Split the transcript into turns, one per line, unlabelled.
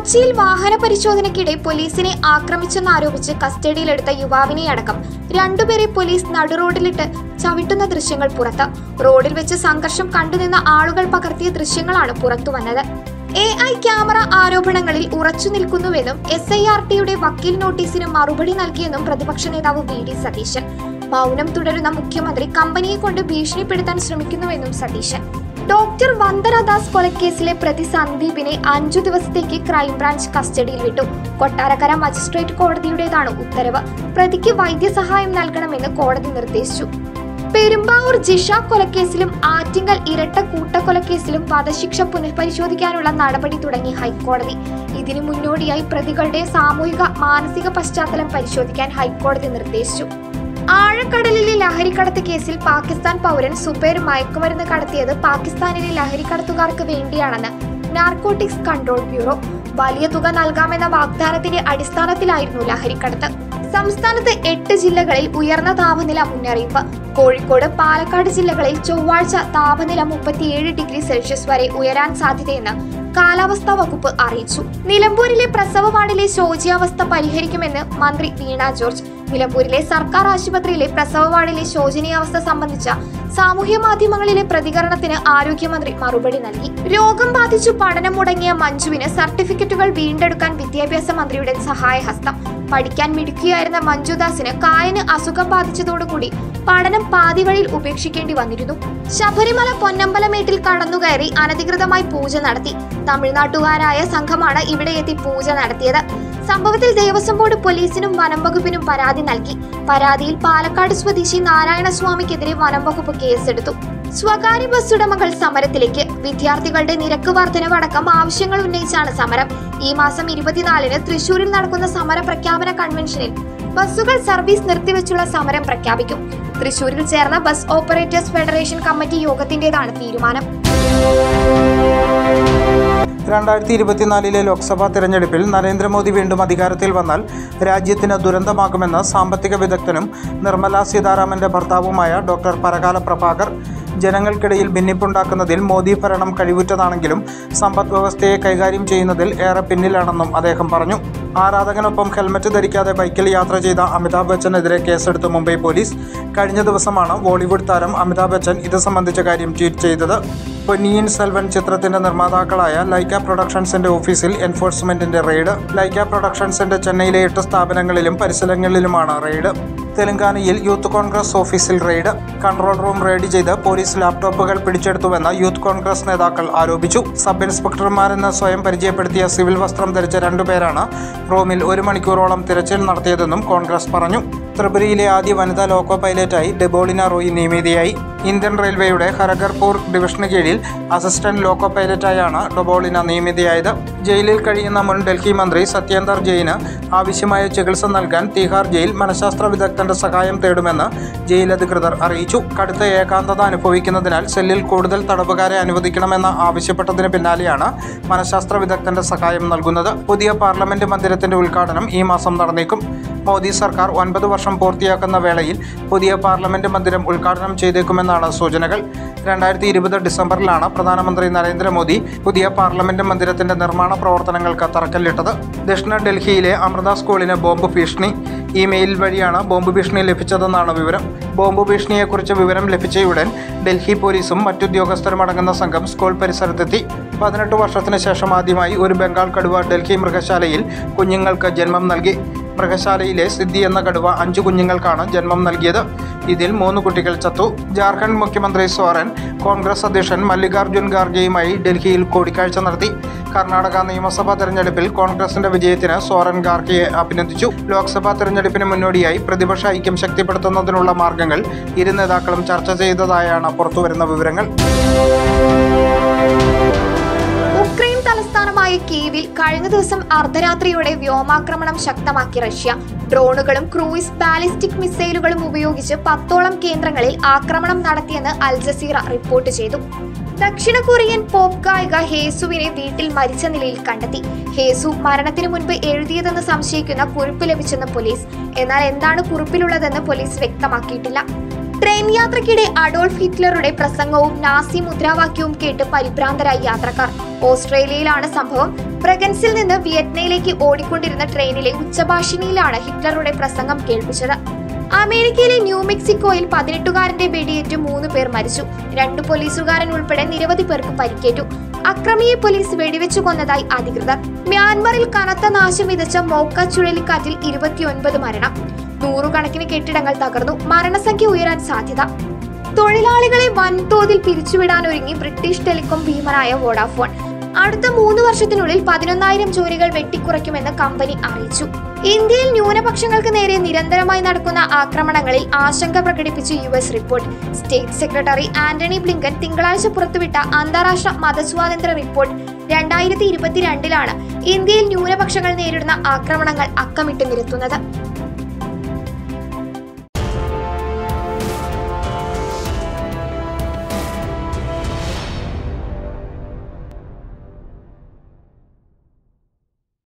കൊച്ചിയിൽ വാഹന പരിശോധനയ്ക്കിടെ പോലീസിനെ ആക്രമിച്ചെന്നാരോപിച്ച് കസ്റ്റഡിയിലെടുത്ത യുവാവിനെ അടക്കം രണ്ടുപേരെ പോലീസ് നടുറോഡിലിട്ട് ചവിട്ടുന്ന ദൃശ്യങ്ങൾ പുറത്ത് റോഡിൽ വെച്ച് സംഘർഷം കണ്ടുനിന്ന ആളുകൾ പകർത്തിയ ദൃശ്യങ്ങളാണ് പുറത്തുവന്നത് എ ഐ ക്യാമറ ആരോപണങ്ങളിൽ ഉറച്ചു നിൽക്കുന്നുവെന്നും എസ് ഐ ആർ ടിയുടെ വക്കീൽ നോട്ടീസിന് മറുപടി നൽകിയെന്നും പ്രതിപക്ഷ നേതാവ് വി ഡി സതീശൻ മൗനം തുടരുന്ന മുഖ്യമന്ത്രി കമ്പനിയെ കൊണ്ട് ഭീഷണിപ്പെടുത്താൻ ശ്രമിക്കുന്നുവെന്നും സതീശൻ ഡോക്ടർ വന്ദന ദാസ് കൊലക്കേസിലെ പ്രതി സന്ദീപിനെ അഞ്ചു ദിവസത്തേക്ക് ക്രൈംബ്രാഞ്ച് കസ്റ്റഡിയിൽ വിട്ടു കൊട്ടാരക്കര മജിസ്ട്രേറ്റ് കോടതിയുടേതാണ് ഉത്തരവ് പ്രതിക്ക് വൈദ്യസഹായം നൽകണമെന്ന് കോടതി നിർദ്ദേശിച്ചു പെരുമ്പാവൂർ ജിഷ കൊലക്കേസിലും ആറ്റിങ്ങൽ ഇരട്ട കൂട്ടക്കൊലക്കേസിലും വധശിക്ഷ പുനഃപരിശോധിക്കാനുള്ള നടപടി തുടങ്ങി ഹൈക്കോടതി ഇതിനു മുന്നോടിയായി പ്രതികളുടെ സാമൂഹിക മാനസിക പശ്ചാത്തലം പരിശോധിക്കാൻ ഹൈക്കോടതി നിർദ്ദേശിച്ചു ആഴക്കടലിലെ ലഹരിക്കടത്ത് കേസിൽ പാകിസ്ഥാൻ പൗരൻ സുബൈർ മയക്കുമരുന്ന് കടത്തിയത് പാകിസ്ഥാനിലെ ലഹരിക്കടത്തുകാർക്ക് വേണ്ടിയാണെന്ന് നാർക്കോട്ടിക്സ് കൺട്രോൾ ബ്യൂറോ വലിയ തുക നൽകാമെന്ന വാഗ്ദാനത്തിന്റെ അടിസ്ഥാനത്തിലായിരുന്നു ലഹരിക്കടത്ത് സംസ്ഥാനത്ത് എട്ട് ജില്ലകളിൽ ഉയർന്ന താപനില മുന്നറിയിപ്പ് കോഴിക്കോട് പാലക്കാട് ജില്ലകളിൽ ചൊവ്വാഴ്ച താപനില മുപ്പത്തിയേഴ് ഡിഗ്രി സെൽഷ്യസ് വരെ ഉയരാൻ സാധ്യതയെന്ന് കാലാവസ്ഥാ വകുപ്പ് അറിയിച്ചു നിലമ്പൂരിലെ പ്രസവ വാർഡിലെ ശോചിയാവസ്ഥ പരിഹരിക്കുമെന്ന് മന്ത്രി വീണ ജോർജ് നിലമ്പൂരിലെ സർക്കാർ ആശുപത്രിയിലെ പ്രസവ വാർഡിലെ ശോചനീയാവസ്ഥ സംബന്ധിച്ച സാമൂഹ്യ മാധ്യമങ്ങളിലെ പ്രതികരണത്തിന് ആരോഗ്യമന്ത്രി മറുപടി നൽകി രോഗം ബാധിച്ചു പഠനം മുടങ്ങിയ മഞ്ജുവിന് സർട്ടിഫിക്കറ്റുകൾ വീണ്ടെടുക്കാൻ വിദ്യാഭ്യാസ മന്ത്രിയുടെ സഹായഹസ്തം പഠിക്കാൻ മിടുക്കിയായിരുന്ന മഞ്ജുദാസിന് കായന് അസുഖം ബാധിച്ചതോടുകൂടി പഠനം പാതിവഴിയിൽ ഉപേക്ഷിക്കേണ്ടി വന്നിരുന്നു ശബരിമല പൊന്നമ്പലമേട്ടിൽ കടന്നുകയറി അനധികൃതമായി പൂജ നടത്തി തമിഴ്നാട്ടുകാരായ സംഘമാണ് ഇവിടെ എത്തി പൂജ നടത്തിയത് സംഭവത്തിൽ ദേവസ്വം ബോർഡ് പോലീസിനും വനം വകുപ്പിനും പരാതി നൽകി പരാതിയിൽ പാലക്കാട് സ്വദേശി നാരായണസ്വാമിക്കെതിരെ വനം വകുപ്പ് കേസെടുത്തു സ്വകാര്യ ബസ് ഉടമകൾ സമരത്തിലേക്ക് വിദ്യാർത്ഥികളുടെ നിരക്ക് വർധനവടക്കം ആവശ്യങ്ങൾ ഉന്നയിച്ചാണ് സമരം ഈ മാസം ഇരുപത്തിനാലിന് തൃശൂരിൽ നടക്കുന്ന സമര പ്രഖ്യാപന കൺവെൻഷനിൽ ബസ്സുകൾ സർവീസ് നിർത്തിവെച്ചുള്ള സമരം പ്രഖ്യാപിക്കും തൃശൂരിൽ ചേർന്ന ബസ് ഓപ്പറേറ്റേഴ്സ് ഫെഡറേഷൻ കമ്മിറ്റി യോഗത്തിന്റേതാണ് തീരുമാനം
രണ്ടായിരത്തി ഇരുപത്തിനാലിലെ ലോക്സഭാ തെരഞ്ഞെടുപ്പിൽ നരേന്ദ്രമോദി വീണ്ടും അധികാരത്തിൽ വന്നാൽ രാജ്യത്തിന് ദുരന്തമാകുമെന്ന് സാമ്പത്തിക വിദഗ്ധനും നിർമ്മല സീതാരാമന്റെ ഭർത്താവുമായ ഡോക്ടർ പരകാല പ്രഭാകർ ജനങ്ങൾക്കിടയിൽ ഭിന്നിപ്പുണ്ടാക്കുന്നതിൽ മോദി ഭരണം കഴിവുറ്റതാണെങ്കിലും സമ്പദ് വ്യവസ്ഥയെ കൈകാര്യം ചെയ്യുന്നതിൽ ഏറെ പിന്നിലാണെന്നും അദ്ദേഹം പറഞ്ഞു ആരാധകനൊപ്പം ഹെൽമറ്റ് ധരിക്കാതെ ബൈക്കിൽ യാത്ര ചെയ്ത അമിതാഭ് ബച്ചനെതിരെ കേസെടുത്ത മുംബൈ പോലീസ് കഴിഞ്ഞ ദിവസമാണ് ബോളിവുഡ് താരം അമിതാഭ് ബച്ചൻ ഇത് സംബന്ധിച്ച കാര്യം ട്വീറ്റ് ചെയ്തത് പൊന്നിയിൻ സെൽവൻ ചിത്രത്തിന്റെ നിർമ്മാതാക്കളായ ലൈക്ക പ്രൊഡക്ഷൻസിന്റെ ഓഫീസിൽ എൻഫോഴ്സ്മെന്റിന്റെ റെയ്ഡ് ലൈക്ക പ്രൊഡക്ഷൻസിന്റെ ചെന്നൈയിലെ എട്ട് സ്ഥാപനങ്ങളിലും പരിസരങ്ങളിലുമാണ് റെയ്ഡ് തെലങ്കാനയിൽ യൂത്ത് കോൺഗ്രസ് ഓഫീസിൽ റെയ്ഡ് കൺട്രോൾ റൂം റെയ്ഡ് ചെയ്ത് പോലീസ് ലാപ്ടോപ്പുകൾ പിടിച്ചെടുത്തുവെന്ന് യൂത്ത് കോൺഗ്രസ് നേതാക്കൾ ആരോപിച്ചു സബ് ഇൻസ്പെക്ടർമാരെന്ന് സ്വയം പരിചയപ്പെടുത്തിയ സിവിൽ വസ്ത്രം ധരിച്ച രണ്ടുപേരാണ് റൂമിൽ ഒരു മണിക്കൂറോളം തിരച്ചിൽ നടത്തിയതെന്നും കോൺഗ്രസ് പറഞ്ഞു ത്രിപുരയിലെ ആദ്യ വനിതാ ലോക്കോ പൈലറ്റായി ഡെബോളിന റോയി നിയമിതയായി ഇന്ത്യൻ റെയിൽവേയുടെ ഹരഗർപൂർ ഡിവിഷന് കീഴിൽ അസിസ്റ്റന്റ് ലോക്കോ പൈലറ്റായാണ് ഡൊബോളിന നിയമിതയായത് ജയിലിൽ കഴിയുന്ന മുൻ ഡൽഹി മന്ത്രി സത്യേന്ദർ ജെയിന് ആവശ്യമായ ചികിത്സ നൽകാൻ തിഹാർ ജയിൽ മനഃശാസ്ത്ര വിദഗ്ധന്റെ സഹായം തേടുമെന്ന് ജയിൽ അധികൃതർ അറിയിച്ചു കടുത്ത ഏകാന്തത അനുഭവിക്കുന്നതിനാൽ സെല്ലിൽ കൂടുതൽ തടവുകാരെ അനുവദിക്കണമെന്ന് ആവശ്യപ്പെട്ടതിന് പിന്നാലെയാണ് മനഃശാസ്ത്ര വിദഗ്ധന്റെ സഹായം നൽകുന്നത് പുതിയ പാർലമെന്റ് മന്ദിരത്തിന്റെ ഉദ്ഘാടനം ഈ മാസം നടന്നേക്കും മോദി സർക്കാർ ഒൻപത് വർഷം പൂർത്തിയാക്കുന്ന വേളയിൽ പുതിയ പാർലമെന്റ് മന്ദിരം ഉദ്ഘാടനം ചെയ്തേക്കുമെന്നാണ് സൂചനകൾ രണ്ടായിരത്തി ഇരുപത് ഡിസംബറിലാണ് പ്രധാനമന്ത്രി നരേന്ദ്രമോദി പുതിയ പാർലമെന്റ് മന്ദിരത്തിന്റെ നിർമ്മാണ പ്രവർത്തനങ്ങൾക്ക് തറക്കല്ലിട്ടത് ദക്ഷിണ ഡൽഹിയിലെ അമൃത സ്കൂളിന് ബോംബ് ഭീഷണി ഇമെയിൽ വഴിയാണ് ബോംബ് ഭീഷണി ലഭിച്ചതെന്നാണ് വിവരം ബോംബ് ഭീഷണിയെക്കുറിച്ച് വിവരം ലഭിച്ചയുടൻ ഡൽഹി പോലീസും മറ്റുദ്യോഗസ്ഥരും അടങ്ങുന്ന സംഘം സ്കൂൾ പരിസരത്തെത്തി പതിനെട്ട് വർഷത്തിന് ശേഷം ആദ്യമായി ഒരു ബംഗാൾ കടുവ ഡൽഹി മൃഗശാലയിൽ കുഞ്ഞുങ്ങൾക്ക് ജന്മം നൽകി മൃഗശാലയിലെ സിദ്ധി എന്ന കടുവ അഞ്ചു കുഞ്ഞുങ്ങൾക്കാണ് ജന്മം നൽകിയത് ഇതിൽ മൂന്ന് കുട്ടികൾ ചത്തു ജാർഖണ്ഡ് മുഖ്യമന്ത്രി സോറൻ കോൺഗ്രസ് അധ്യക്ഷൻ മല്ലികാർജ്ജുൻ ഖാർഗെയുമായി ഡൽഹിയിൽ കൂടിക്കാഴ്ച നടത്തി കർണാടക നിയമസഭാ തെരഞ്ഞെടുപ്പിൽ കോൺഗ്രസിന്റെ വിജയത്തിന് സോറൻ ഖാർഗെയെ അഭിനന്ദിച്ചു ലോക്സഭാ തെരഞ്ഞെടുപ്പിന് മുന്നോടിയായി പ്രതിപക്ഷ ഐക്യം ശക്തിപ്പെടുത്തുന്നതിനുള്ള മാർഗങ്ങൾ ഇരു നേതാക്കളും ചർച്ച ചെയ്തതായാണ് പുറത്തുവരുന്ന വിവരങ്ങൾ
ഉക്രൈൻ തലസ്ഥാനമായ കീവിൽ കഴിഞ്ഞ ദിവസം അർദ്ധരാത്രിയോടെ വ്യോമാക്രമണം ശക്തമാക്കി റഷ്യ ഡ്രോണുകളും ക്രൂയിസ് ബാലിസ്റ്റിക് മിസൈലുകളും ഉപയോഗിച്ച് പത്തോളം കേന്ദ്രങ്ങളിൽ ആക്രമണം നടത്തിയെന്ന് അൽ ജസീറ റിപ്പോർട്ട് ചെയ്തു ദക്ഷിണ കൊറിയൻ പോപ്പ് ഗായിക ഹേസുവിനെ വീട്ടിൽ മരിച്ച നിലയിൽ കണ്ടെത്തി ഹേസു മരണത്തിനു മുൻപ് എഴുതിയതെന്ന് സംശയിക്കുന്ന കുറിപ്പ് ലഭിച്ചെന്ന് പോലീസ് എന്നാൽ എന്താണ് കുറിപ്പിലുള്ളതെന്ന് പോലീസ് വ്യക്തമാക്കിയിട്ടില്ല ട്രെയിൻ യാത്രക്കിടെ അഡോൾഫ് ഹിറ്റ്ലറുടെ പ്രസംഗവും നാസി മുദ്രാവാക്യവും കേട്ട് പരിഭ്രാന്തരായി യാത്രക്കാർ ഓസ്ട്രേലിയയിലാണ് സംഭവം ബ്രഗൻസിൽ നിന്ന് വിയറ്റ്നയിലേക്ക് ഓടിക്കൊണ്ടിരുന്ന ട്രെയിനിലെ ഉച്ചഭാഷിണിയിലാണ് ഹിറ്റ്ലറുടെ പ്രസംഗം കേൾപ്പിച്ചത് അമേരിക്കയിലെ ന്യൂ മെക്സിക്കോയിൽ പതിനെട്ടുകാരന്റെ വെടിയേറ്റ് മൂന്ന് പേർ മരിച്ചു രണ്ട് പോലീസുകാരൻ ഉൾപ്പെടെ നിരവധി പേർക്ക് പരിക്കേറ്റു അക്രമിയെ പോലീസ് വെടിവെച്ചു കൊന്നതായി അധികൃതർ മ്യാൻമറിൽ കനത്ത നാശം വിതച്ച മോക്ക ചുഴലിക്കാറ്റിൽ ഇരുപത്തിയൊൻപത് മരണം നൂറുകണക്കിന് കെട്ടിടങ്ങൾ തകർന്നു മരണസംഖ്യ ഉയരാൻ സാധ്യത തൊഴിലാളികളെ വൻതോതിൽ പിരിച്ചുവിടാൻ ഒരുങ്ങി ബ്രിട്ടീഷ് ടെലികോം ഭീമനായ വോഡാഫോൺ അടുത്ത മൂന്ന് വർഷത്തിനുള്ളിൽ പതിനൊന്നായിരം ജോലികൾ വെട്ടിക്കുറയ്ക്കുമെന്ന് കമ്പനി അറിയിച്ചു ഇന്ത്യയിൽ ന്യൂനപക്ഷങ്ങൾക്ക് നേരെ നിരന്തരമായി നടക്കുന്ന ആക്രമണങ്ങളിൽ ആശങ്ക പ്രകടിപ്പിച്ച് U S report state secretary Antony Blinken തിങ്കളാഴ്ച പുറത്തുവിട്ട അന്താരാഷ്ട്ര മതസ്വാതന്ത്ര്യ റിപ്പോർട്ട് രണ്ടായിരത്തി ഇരുപത്തിരണ്ടിലാണ് ഇന്ത്യയിൽ ന്യൂനപക്ഷങ്ങൾ നേരിടുന്ന ആക്രമണങ്ങൾ അക്കമിട്ട് നിരത്തുന്നത്